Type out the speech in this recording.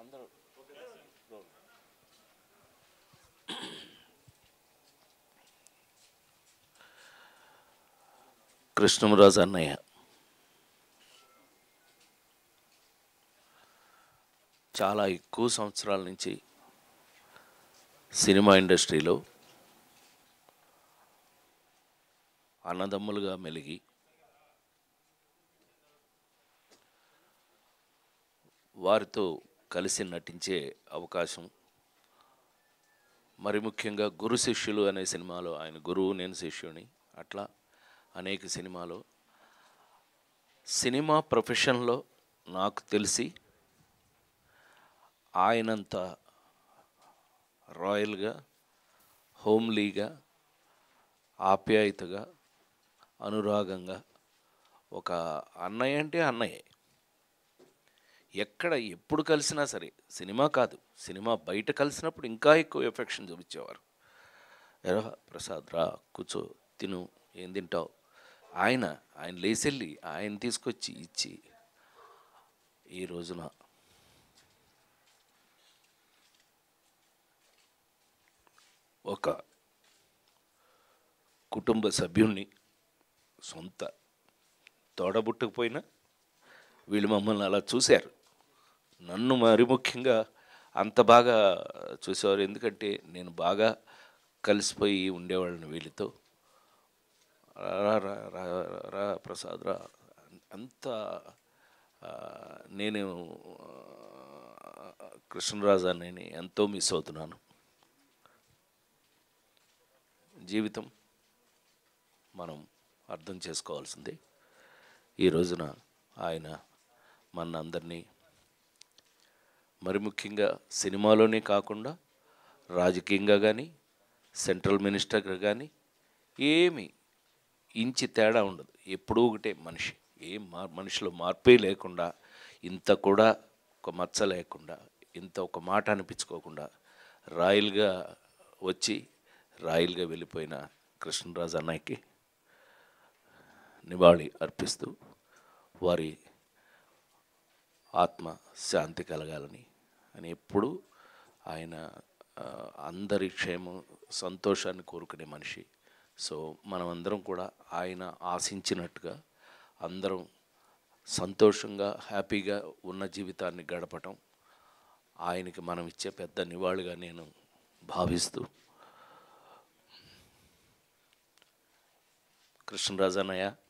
అందరూ కృష్ణరాజు అన్నయ్య చాలా ఎక్కువ సంవత్సరాల నుంచి సినిమా ఇండస్ట్రీలో అన్నదమ్ములుగా మెలిగి వారితో కలిసి నటించే అవకాశం మరి ముఖ్యంగా గురు శిష్యులు అనే సినిమాలో ఆయన గురువు నేను శిష్యుని అట్లా అనేక సినిమాలు సినిమా ప్రొఫెషన్లో నాకు తెలిసి ఆయనంత రాయల్గా హోమ్లీగా ఆప్యాయతగా అనురాగంగా ఒక అన్నయ్య అంటే అన్నయ్యే ఎక్కడ ఎప్పుడు కలిసినా సరే సినిమా కాదు సినిమా బయట కలిసినప్పుడు ఇంకా ఎక్కువ ఎఫెక్షన్ చూపించేవారు ఎరా ప్రసాద్ రా కూర్చో తిను ఏం తింటావు ఆయన ఆయన లేచెళ్ళి ఆయన తీసుకొచ్చి ఇచ్చి ఈ రోజున ఒక కుటుంబ సభ్యుణ్ణి సొంత తోడబుట్టుకుపోయినా వీళ్ళు మమ్మల్ని అలా చూశారు నన్ను మరి ముఖ్యంగా అంత బాగా చూసేవారు ఎందుకంటే నేను బాగా కలిసిపోయి ఉండేవాళ్ళని వీళ్ళతో రా రా రా రా ప్రసాద్ రా అంత ఆ, నేను ఆ, కృష్ణరాజు అన్నయ్యని ఎంతో మిస్ అవుతున్నాను జీవితం మనం అర్థం చేసుకోవాల్సిందే ఈ రోజున ఆయన మన అందరినీ మరి ముఖ్యంగా సినిమాలోనే కాకుండా రాజకీయంగా కానీ సెంట్రల్ మినిస్టర్గా కానీ ఏమి ఇంచి తేడా ఉండదు ఎప్పుడూ ఒకటే మనిషి ఏం మా మనిషిలో మార్పే లేకుండా ఇంత కూడా ఒక మచ్చ లేకుండా ఇంత ఒక మాట అనిపించుకోకుండా రాయల్గా వచ్చి రాయల్గా వెళ్ళిపోయిన కృష్ణరాజు అన్నయ్యకి నివాళి అర్పిస్తూ వారి ఆత్మ శాంతి కలగాలని అని ఎప్పుడు ఆయన ఆ, అందరి క్షేమం సంతోషాన్ని కోరుకునే మనిషి సో మనమందరం కూడా ఆయన ఆశించినట్టుగా అందరం సంతోషంగా హ్యాపీగా ఉన్న జీవితాన్ని గడపటం ఆయనకి మనం ఇచ్చే పెద్ద నివాళిగా నేను భావిస్తూ కృష్ణరాజు అన్నయ్య